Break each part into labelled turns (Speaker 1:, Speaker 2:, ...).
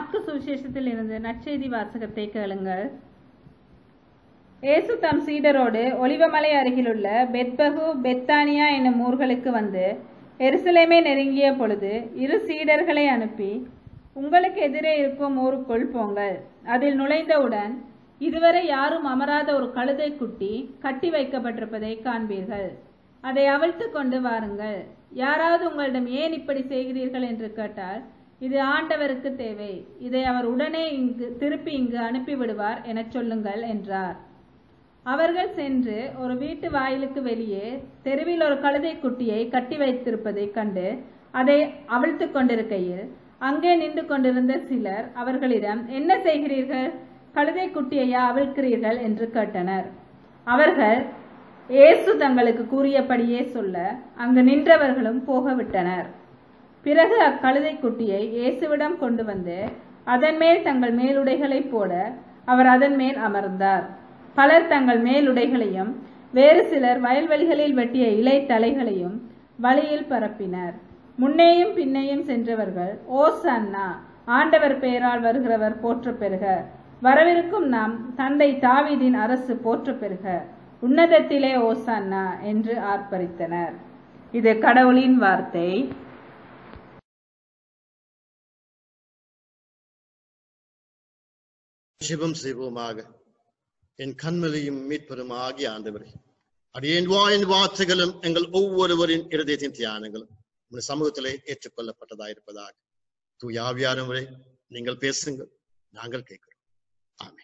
Speaker 1: mark சுவிசேஷத்தில் இருந்து நற்செய்தி வாசகத்தை கேளுங்கள் இயேசு தம் சீடரோடு ஒலிவமலை அருகிலுள்ள பெத்பகு பெத்தானியா என்னும் ஊர்களுக்கு வந்து எருசலேமை நெருங்கிய பொழுது இரு சீடர்களை அனுப்பி உங்களுக்கு எதிரே இருக்கும் ஊருக்குள் போங்கள் அதில் நுழைந்தவுடன் இதுவரை யாரும் அமராத ஒரு கழுதை குட்டி கட்டி வைக்கப்பட்டிருப்பதை காண்பீர்கள் அதை அவிழ்த்து கொண்டு வாருங்கள் யாராவது உங்களிடம் ஏன் இப்படி செய்கிறீர்கள் என்று கேட்டால் இது ஆண்டவருக்கு தேவை இதை அவர் உடனே இங்கு திருப்பி இங்கு அனுப்பிவிடுவார் எனச் சொல்லுங்கள் என்றார் அவர்கள் சென்று ஒரு வீட்டு வாயிலுக்கு வெளியே தெருவில் ஒரு கழுதை குட்டியை கட்டி வைத்திருப்பதைக் கண்டு அதை அவிழ்த்து கொண்டிருக்கையில் அங்கே நின்று கொண்டிருந்த சிலர் அவர்களிடம் என்ன செய்கிறீர்கள் கழுதை குட்டியையா அவிழ்க்கிறீர்கள் என்று கேட்டனர் அவர்கள் இயேசு தங்களுக்கு கூறியபடியே சொல்ல அங்கு நின்றவர்களும் போகவிட்டனர் பிறகு அக்கழுதை குட்டியை இயேசுவிடம் கொண்டு வந்து அதன் மேல் தங்கள் மேலுடைகளை போட அவர் அதன் மேல் அமர்ந்தார் பலர் தங்கள் மேலுடைகளையும் வேறு சிலர் வயல்வெளிகளில் வெட்டிய இலை தலைகளையும் வழியில் பரப்பினர் முன்னேயும் பின்னேயும் சென்றவர்கள் ஓஸ் அண்ணா ஆண்டவர் பெயரால் வருகிறவர் போற்ற பெறுக வரவிருக்கும் நாம் தந்தை தாவீதின் அரசு போற்ற பெறுக உன்னதத்திலே ஓசான்னா என்று ஆர்ப்பரித்தனர் இது கடவுளின் வார்த்தை
Speaker 2: ஜெபம் செய்வோமாக என் கண்மலையும் மீட்பெரும் ஆகிய ஆண்டவரே அடியேன் வாயின் வார்த்தைகளும் எங்கள் ஒவ்வொருவரின் இருதயத்தின் தியானங்களும் உங்கள் சமூகத்திலே ஏற்றுக்கொள்ளப்பட்டதாயிருப்பதாக தூயாவியானவரே நீங்கள் பேசுங்கள் நாங்கள் கேட்கிறோம் ஆமே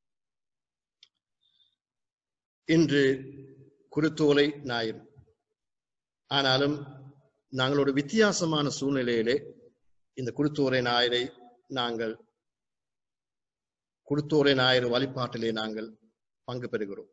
Speaker 2: இன்று குருத்தோலை ஞாயிறு ஆனாலும் நாங்கள் ஒரு வித்தியாசமான சூழ்நிலையிலே இந்த குருத்தோலை ஞாயிறை நாங்கள் குருத்தோலை ஞாயிறு வழிபாட்டிலே நாங்கள் பங்கு பெறுகிறோம்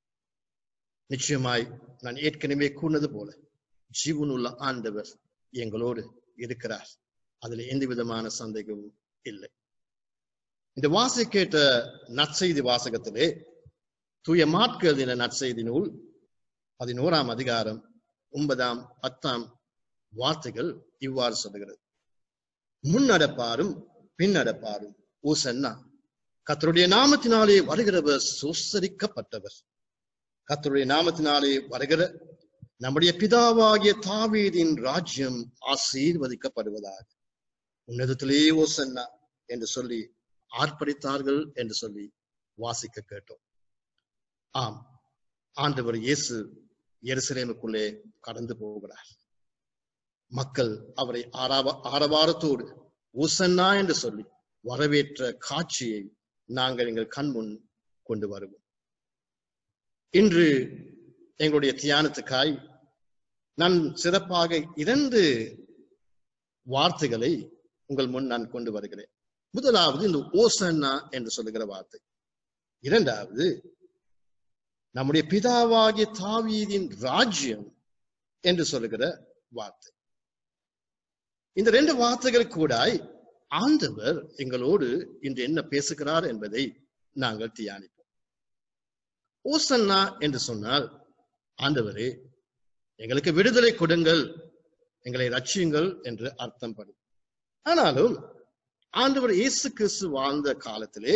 Speaker 2: நிச்சயமாய் நான் ஏற்கனவே கூறினது போல ஜீவனுள்ள ஆண்டவர் எங்களோடு இருக்கிறார் அதுல எந்த விதமான சந்தேகமும் இல்லை இந்த வாசை கேட்ட நற்செய்தி வாசகத்திலே தூய மாட்கள் என நற்செய்தி நூல் பதினோராம் அதிகாரம் ஒன்பதாம் பத்தாம் வார்த்தைகள் இவ்வாறு சொல்லுகிறது முன்னடப்பாரும் பின்னடப்பாரும் ஊசன்னா கத்தருடைய நாமத்தினாலே வருகிறவர் சுசரிக்கப்பட்டவர் கத்தருடைய நாமத்தினாலே வருகிற நம்முடைய பிதாவாகிய தாவீதின் ராஜ்யம் ஆசீர்வதிக்கப்படுவதாக உன்னதத்திலே ஓசன்னா என்று சொல்லி ஆர்ப்பரித்தார்கள் என்று சொல்லி வாசிக்க கேட்டோம் ஆம் ஆண்டவர் இயேசு எருசலேமுக்குள்ளே கடந்து போகிறார் மக்கள் அவரை ஆரவ ஆரவாரத்தோடு ஊசன்னா என்று சொல்லி வரவேற்ற காட்சியை நாங்கள் எங்கள் கண் முன் கொண்டு வருவோம் இன்று எங்களுடைய தியானத்துக்காய் நான் சிறப்பாக இரண்டு வார்த்தைகளை உங்கள் முன் நான் கொண்டு வருகிறேன் முதலாவது இந்த ஓசன்னா என்று சொல்லுகிற வார்த்தை இரண்டாவது நம்முடைய பிதாவாகிய தாவீதின் ராஜ்யம் என்று சொல்லுகிற வார்த்தை இந்த ரெண்டு வார்த்தைகள் கூடாய் ஆண்டவர் எங்களோடு இன்று என்ன பேசுகிறார் என்பதை நாங்கள் தியானிப்போம் ஓசன்னா என்று சொன்னால் ஆண்டவரே எங்களுக்கு விடுதலை கொடுங்கள் எங்களை ரட்சியுங்கள் என்று அர்த்தம் படும் ஆனாலும் ஆண்டவர் இயேசு கிறிஸ்து வாழ்ந்த காலத்திலே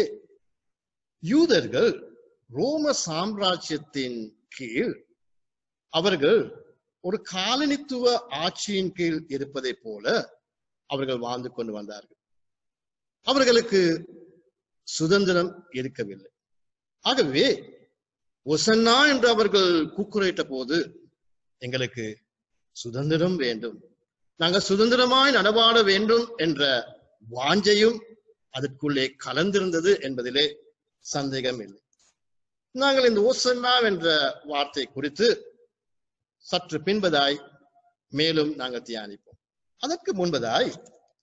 Speaker 2: யூதர்கள் ரோம சாம்ராஜ்யத்தின் கீழ் அவர்கள் ஒரு காலனித்துவ ஆட்சியின் கீழ் இருப்பதை போல அவர்கள் வாழ்ந்து கொண்டு வந்தார்கள் அவர்களுக்கு சுதந்திரம் இருக்கவில்லை ஆகவே ஒசன்னா என்று அவர்கள் கூக்குரையிட்ட போது எங்களுக்கு சுதந்திரம் வேண்டும் நாங்கள் சுதந்திரமாய் நடவாட வேண்டும் என்ற வாஞ்சையும் அதற்குள்ளே கலந்திருந்தது என்பதிலே சந்தேகம் இல்லை நாங்கள் இந்த ஓசன்னா என்ற வார்த்தை குறித்து சற்று பின்பதாய் மேலும் நாங்கள் தியானிப்போம் அதற்கு முன்பதாய்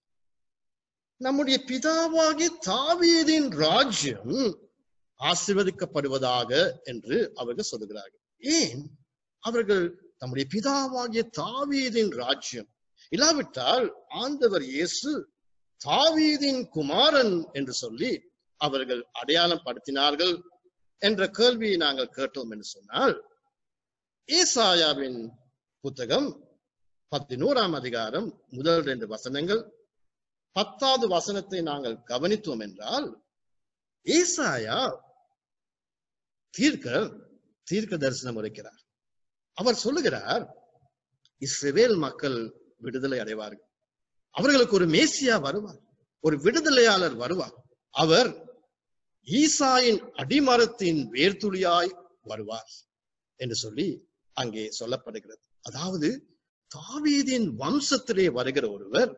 Speaker 2: நம்முடைய பிதாவாகிய தாவீதின் ராஜ்யம் ஆசிர்வதிக்கப்படுவதாக என்று அவர்கள் சொல்லுகிறார்கள் ஏன் அவர்கள் நம்முடைய பிதாவாகிய தாவீதின் ராஜ்யம் இல்லாவிட்டால் ஆண்டவர் இயேசு தாவீதின் குமாரன் என்று சொல்லி அவர்கள் அடையாளம் படுத்தினார்கள் என்ற கேள்வியை நாங்கள் கேட்டோம் என்று சொன்னால் ஏசாயாவின் புத்தகம் பதினோராம் அதிகாரம் முதல் ரெண்டு வசனங்கள் பத்தாவது வசனத்தை நாங்கள் கவனித்தோம் என்றால் ஏசாயா தீர்க்க தீர்க்க தரிசனம் உரைக்கிறார் அவர் சொல்லுகிறார் இஸ்ரவேல் மக்கள் விடுதலை அடைவார்கள் அவர்களுக்கு ஒரு மேசியா வருவார் ஒரு விடுதலையாளர் வருவார் அவர் ஈசாயின் அடிமரத்தின் வேர்த்துளியாய் வருவார் என்று சொல்லி அங்கே சொல்லப்படுகிறது அதாவது தாவீதின் வம்சத்திலே வருகிற ஒருவர்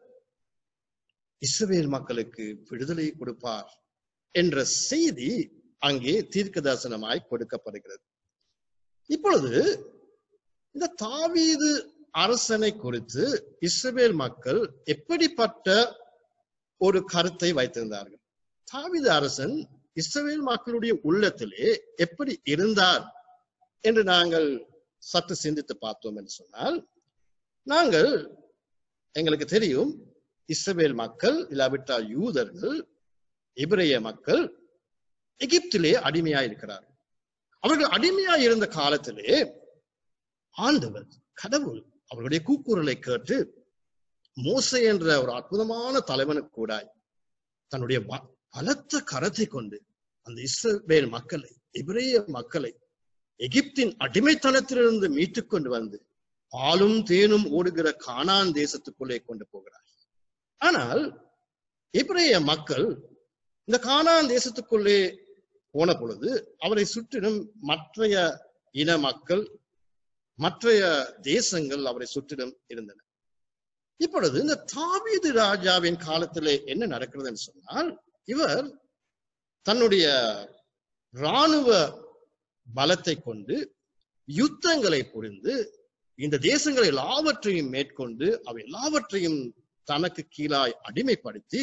Speaker 2: இஸ்ரவேல் மக்களுக்கு விடுதலை கொடுப்பார் என்ற செய்தி அங்கே தீர்க்க தரிசனமாய் கொடுக்கப்படுகிறது இப்பொழுது இந்த தாவீது அரசனை குறித்து இஸ்ரவேல் மக்கள் எப்படிப்பட்ட ஒரு கருத்தை வைத்திருந்தார்கள் தாவீது அரசன் இஸ்ரவேல் மக்களுடைய உள்ளத்திலே எப்படி இருந்தார் என்று நாங்கள் சற்று சிந்தித்து பார்த்தோம் என்று சொன்னால் நாங்கள் எங்களுக்கு தெரியும் இஸ்ரவேல் மக்கள் இல்லாவிட்டால் யூதர்கள் எபிரேய மக்கள் எகிப்திலே அடிமையாய் இருக்கிறார்கள் அவர்கள் அடிமையாய் இருந்த காலத்திலே ஆண்டவர் கடவுள் அவர்களுடைய கூக்குரலை கேட்டு மோசை என்ற ஒரு அற்புதமான தலைவனுக்கு கூடாய் தன்னுடைய ப- பலத்த கரத்தை கொண்டு அந்த இஸ்ரவேல் மக்களை எபிரேய மக்களை எகிப்தின் அடிமைத்தனத்திலிருந்து மீட்டுக் கொண்டு வந்து பாலும் தேனும் ஓடுகிற கானான் தேசத்துக்குள்ளே கொண்டு போகிறார் ஆனால் எபிரேய மக்கள் இந்த கானான் தேசத்துக்குள்ளே போன பொழுது அவரை சுற்றிலும் மற்றைய இன மக்கள் மற்றைய தேசங்கள் அவரை சுற்றிலும் இருந்தன இப்பொழுது இந்த தாவீது ராஜாவின் காலத்திலே என்ன நடக்கிறதுன்னு சொன்னால் இவர் தன்னுடைய இராணுவ பலத்தை கொண்டு யுத்தங்களை புரிந்து இந்த தேசங்களை எல்லாவற்றையும் மேற்கொண்டு அவை எல்லாவற்றையும் தனக்கு கீழாய் அடிமைப்படுத்தி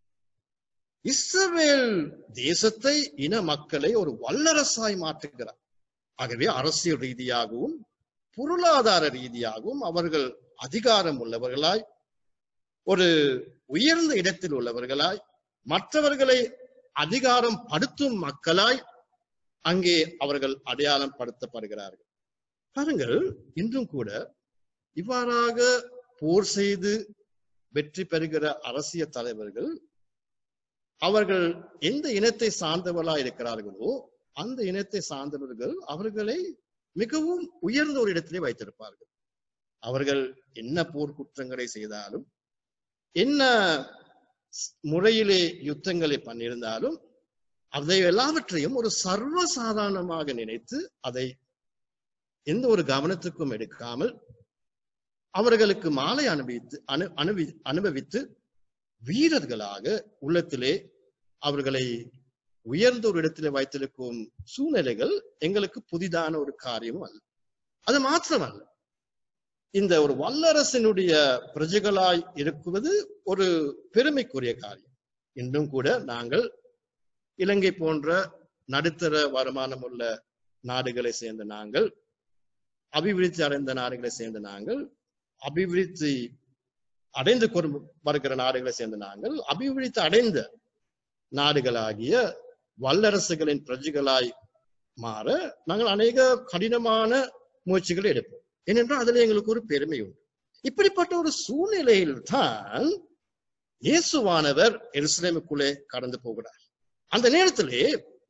Speaker 2: இஸ்ரவேல் தேசத்தை இன மக்களை ஒரு வல்லரசாய் மாற்றுகிறார் ஆகவே அரசியல் ரீதியாகவும் பொருளாதார ரீதியாகவும் அவர்கள் அதிகாரம் உள்ளவர்களாய் ஒரு உயர்ந்த இடத்தில் உள்ளவர்களாய் மற்றவர்களை அதிகாரம் படுத்தும் மக்களாய் அங்கே அவர்கள் அடையாளம் படுத்தப்படுகிறார்கள் பாருங்கள் இன்றும் கூட இவ்வாறாக போர் செய்து வெற்றி பெறுகிற அரசியல் தலைவர்கள் அவர்கள் எந்த இனத்தை சார்ந்தவர்களாய் இருக்கிறார்களோ அந்த இனத்தை சார்ந்தவர்கள் அவர்களை மிகவும் உயர்ந்த ஒரு இடத்திலே வைத்திருப்பார்கள் அவர்கள் என்ன போர் குற்றங்களை செய்தாலும் என்ன ஸ்- முறையிலே யுத்தங்களை பண்ணியிருந்தாலும் அதை எல்லாவற்றையும் ஒரு சர்வசாதாரணமாக நினைத்து அதை எந்த ஒரு கவனத்துக்கும் எடுக்காமல் அவர்களுக்கு மாலை அனுபவித்து அனு அனுபவி அனுபவித்து வீரர்களாக உள்ளத்திலே அவர்களை உயர்ந்த ஒரு இடத்திலே வைத்திருக்கும் சூழ்நிலைகள் எங்களுக்கு புதிதான ஒரு காரியமும் அல்ல அது மாத்திரமல்ல இந்த ஒரு வல்லரசினுடைய பிரஜைகளாய் இருக்குவது ஒரு பெருமைக்குரிய காரியம் இன்னும் கூட நாங்கள் இலங்கை போன்ற நடுத்தர வருமானம் உள்ள நாடுகளை சேர்ந்த நாங்கள் அபிவிருத்தி அடைந்த நாடுகளை சேர்ந்த நாங்கள் அபிவிருத்தி அடைந்து கொண்டு வருகிற நாடுகளை சேர்ந்த நாங்கள் அபிவிருத்தி அடைந்த நாடுகளாகிய வல்லரசுகளின் பிரஜைகளாய் மாற நாங்கள் அநேக கடினமான முயற்சிகளை எடுப்போம் ஏனென்றால் அதுல எங்களுக்கு ஒரு பெருமை உண்டு இப்படிப்பட்ட ஒரு சூழ்நிலையில் தான் இயேசுவானவர் எருசலேமுக்குள்ளே கடந்து போகிறார் அந்த நேரத்திலே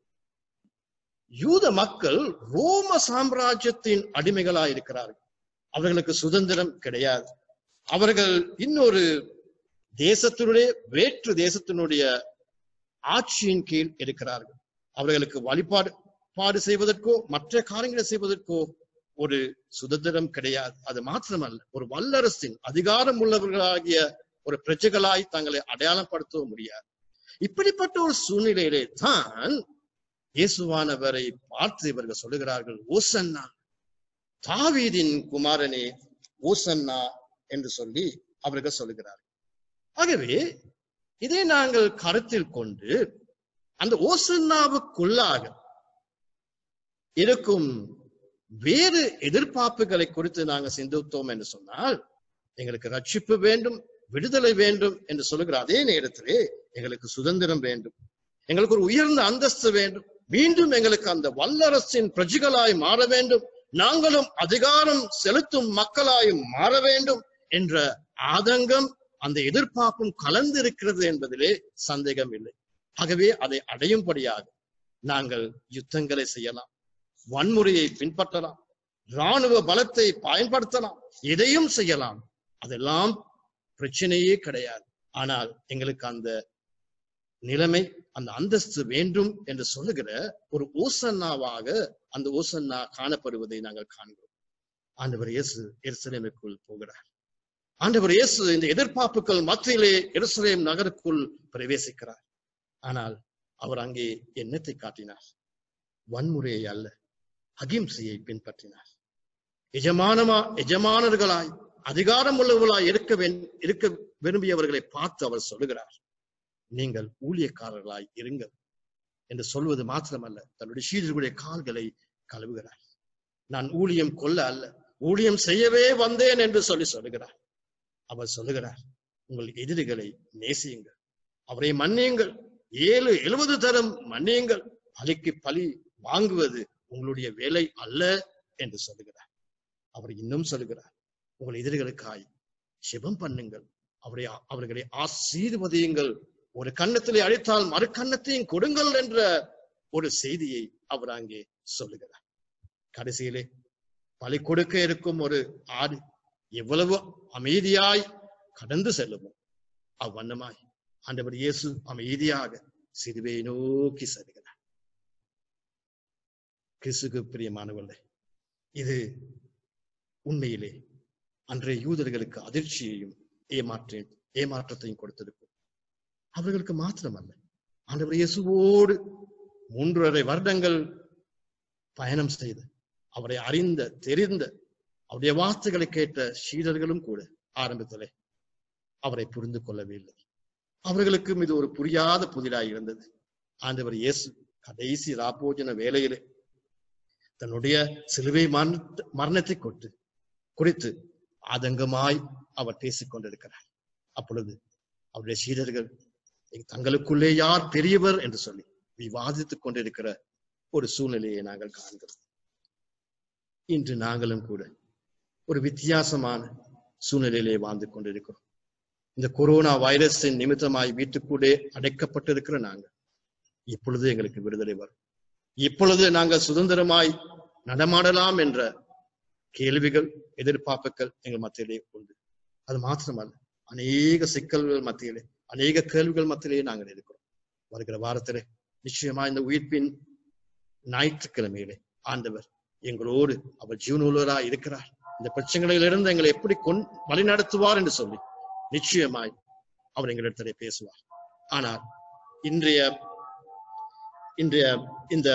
Speaker 2: யூத மக்கள் ரோம சாம்ராஜ்யத்தின் அடிமைகளாய் இருக்கிறார்கள் அவர்களுக்கு சுதந்திரம் கிடையாது அவர்கள் இன்னொரு தேசத்தினுடைய வேற்று தேசத்தினுடைய ஆட்சியின் கீழ் இருக்கிறார்கள் அவர்களுக்கு வழிபாடு பாடு செய்வதற்கோ மற்ற காரியங்களை செய்வதற்கோ ஒரு சுதந்திரம் கிடையாது அது மாத்திரமல்ல ஒரு வல்லரசின் அதிகாரம் உள்ளவர்களாகிய ஒரு பிரஜைகளாய் தங்களை அடையாளப்படுத்தவும் முடியாது இப்படிப்பட்ட ஒரு சூழ்நிலையிலே தான் இயேசுவானவரை பார்த்து இவர்கள் சொல்லுகிறார்கள் ஓசன்னா தாவீதின் குமாரனே ஓசன்னா என்று சொல்லி அவர்கள் சொல்லுகிறார்கள் ஆகவே இதை நாங்கள் கருத்தில் கொண்டு அந்த ஓசன்னாவுக்குள்ளாக இருக்கும் வேறு எதிர்பார்ப்புகளை குறித்து நாங்கள் சிந்தித்தோம் என்று சொன்னால் எங்களுக்கு ரட்சிப்பு வேண்டும் விடுதலை வேண்டும் என்று சொல்லுகிற அதே நேரத்திலே எங்களுக்கு சுதந்திரம் வேண்டும் எங்களுக்கு ஒரு உயர்ந்த அந்தஸ்து வேண்டும் மீண்டும் எங்களுக்கு அந்த வல்லரசின் பிரஜைகளாய் மாற வேண்டும் நாங்களும் அதிகாரம் செலுத்தும் மக்களாய் மாற வேண்டும் என்ற ஆதங்கம் அந்த எதிர்பார்ப்பும் கலந்து இருக்கிறது என்பதிலே சந்தேகம் இல்லை ஆகவே அதை அடையும்படியாக நாங்கள் யுத்தங்களை செய்யலாம் வன்முறையை பின்பற்றலாம் இராணுவ பலத்தை பயன்படுத்தலாம் எதையும் செய்யலாம் அதெல்லாம் பிரச்சனையே கிடையாது ஆனால் எங்களுக்கு அந்த நிலைமை அந்த அந்தஸ்து வேண்டும் என்று சொல்லுகிற ஒரு ஓசன்னாவாக அந்த ஓசன்னா காணப்படுவதை நாங்கள் காண்கிறோம் ஆண்டவர் இயேசு எருசலேமுக்குள் போகிறார் ஆண்டவர் இயேசு இந்த எதிர்பார்ப்புகள் மத்தியிலே எருசலேம் நகருக்குள் பிரவேசிக்கிறார் ஆனால் அவர் அங்கே எண்ணத்தை காட்டினார் வன்முறையை அல்ல அகிம்சையை பின்பற்றினார் எஜமானமா எஜமானர்களாய் அதிகாரம் உள்ளவர்களாய் இருக்க வேண்- இருக்க விரும்பியவர்களை பார்த்து அவர் சொல்லுகிறார் நீங்கள் ஊழியக்காரர்களாய் இருங்கள் என்று சொல்வது மாத்திரமல்ல தன்னுடைய சீடர்களுடைய கால்களை கழுவுகிறார் நான் ஊழியம் கொல்ல அல்ல ஊழியம் செய்யவே வந்தேன் என்று சொல்லி சொல்லுகிறார் அவர் சொல்லுகிறார் உங்கள் எதிரிகளை நேசியுங்கள் அவரை மன்னியுங்கள் ஏழு எழுபது தரம் மன்னியுங்கள் பலிக்கு பலி வாங்குவது உங்களுடைய வேலை அல்ல என்று சொல்லுகிறார் அவர் இன்னும் சொல்லுகிறார் உங்கள் எதிரிகளுக்காய் சிவம் பண்ணுங்கள் அவரை அவர்களை ஆசீர்வதியுங்கள் ஒரு கன்னத்திலே அழித்தால் மறு கன்னத்தையும் கொடுங்கள் என்ற ஒரு செய்தியை அவர் அங்கே சொல்லுகிறார் கடைசியிலே பலி கொடுக்க இருக்கும் ஒரு ஆடு எவ்வளவு அமைதியாய் கடந்து செல்லுமோ அவ்வண்ணமாய் ஆண்டவர் இயேசு அமைதியாக சிறுவையை நோக்கி செல்கிறார் கிறிஸ்துக்கு பிரியமானவர்களே இது உண்மையிலே அன்றைய யூதர்களுக்கு அதிர்ச்சியையும் ஏமாற்ற ஏமாற்றத்தையும் கொடுத்திருக்கும் அவர்களுக்கு மாத்திரமல்ல ஆண்டவர் இயேசுவோடு மூன்றரை வருடங்கள் பயணம் செய்து அவரை அறிந்த தெரிந்த அவருடைய வார்த்தைகளை கேட்ட சீடர்களும் கூட ஆரம்பத்திலே அவரை புரிந்து கொள்ளவில்லை அவர்களுக்கும் இது ஒரு புரியாத புதிராய் இருந்தது ஆண்டவர் இயேசு கடைசி ராப்போஜன வேலையிலே தன்னுடைய சிலுவை மரண மரணத்தை கொண்டு குறித்து ஆதங்கமாய் அவர் பேசிக் கொண்டிருக்கிறார் அப்பொழுது அவருடைய சீடர்கள் தங்களுக்குள்ளே யார் பெரியவர் என்று சொல்லி விவாதித்துக் கொண்டிருக்கிற ஒரு சூழ்நிலையை நாங்கள் காண்கிறோம் இன்று நாங்களும் கூட ஒரு வித்தியாசமான சூழ்நிலையிலே வாழ்ந்து கொண்டிருக்கிறோம் இந்த கொரோனா வைரஸின் நிமித்தமாய் வீட்டுக்குள்ளே அடைக்கப்பட்டிருக்கிற நாங்கள் இப்பொழுது எங்களுக்கு விடுதலை வரும் இப்பொழுது நாங்கள் சுதந்திரமாய் நடமாடலாம் என்ற கேள்விகள் எதிர்பார்ப்புகள் எங்கள் மத்தியிலே உண்டு அது மாத்திரமல்ல அநேக சிக்கல்கள் மத்தியிலே அநேக கேள்விகள் மத்தியிலே நாங்கள் இருக்கிறோம் வருகிற வாரத்திலே நிச்சயமா இந்த உயிர்ப்பின் ஞாயிற்றுக்கிழமையிலே ஆண்டவர் எங்களோடு அவர் ஜீவனுள்ளவராய் இருக்கிறார் இந்த பிரச்சனைகளிலிருந்து எங்களை எப்படி கொண் வழி நடத்துவார் என்று சொல்லி நிச்சயமாய் அவர் எங்களிடத்திலே பேசுவார் ஆனால் இன்றைய இன்றைய இந்த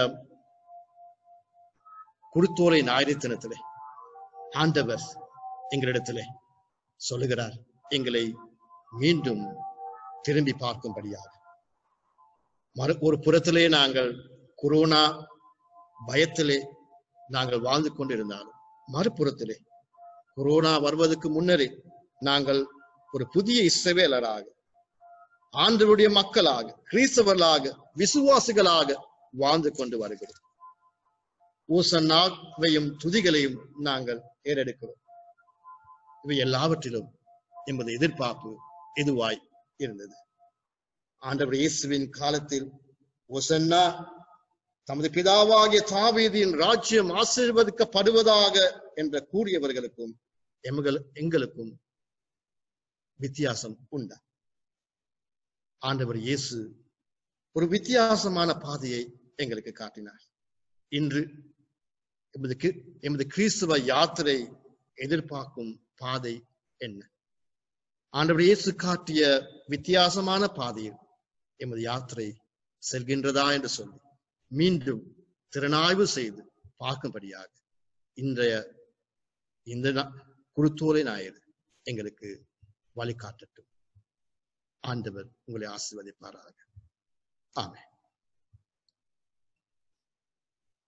Speaker 2: குருத்தோலை ஞாயிறு தினத்திலே ஆண்டவர் எங்களிடத்திலே சொல்லுகிறார் எங்களை மீண்டும் திரும்பி பார்க்கும்படியாக மறு ஒரு புறத்திலே நாங்கள் கொரோனா பயத்திலே நாங்கள் வாழ்ந்து கொண்டிருந்தாலும் மறுபுறத்திலே கொரோனா வருவதற்கு முன்னரே நாங்கள் ஒரு புதிய இஸ்ரவேலராக ஆண்டவருடைய மக்களாக கிறிஸ்தவர்களாக விசுவாசிகளாக வாழ்ந்து கொண்டு வருகிறோம் ஊசன்னாவையும் துதிகளையும் நாங்கள் ஏறெடுக்கிறோம் இவை எல்லாவற்றிலும் எமது எதிர்பார்ப்பு எதுவாய் இருந்தது ஆண்டவர் இயேசுவின் காலத்தில் ஒசன்னா தமது பிதாவாகிய தாவீதின் ராஜ்யம் ஆசீர்வதிக்கப்படுவதாக என்ற கூறியவர்களுக்கும் எமகள் எங்களுக்கும் வித்தியாசம் உண்டா ஆண்டவர் இயேசு ஒரு வித்தியாசமான பாதையை எங்களுக்கு காட்டினார் இன்று எமது கி- எமது கிறிஸ்துவ யாத்திரை எதிர்பார்க்கும் பாதை என்ன ஆண்டவர் இயேசு காட்டிய வித்தியாசமான பாதையில் எமது யாத்திரை செல்கின்றதா என்று சொல்லி மீண்டும் திறனாய்வு செய்து பார்க்கும்படியாக இன்றைய இந்த நா- குருத்தோலை ஞாயிறு எங்களுக்கு வழிகாட்டட்டும் ஆண்டவர் உங்களை ஆசீர்வதிப்பாராக ஆமென்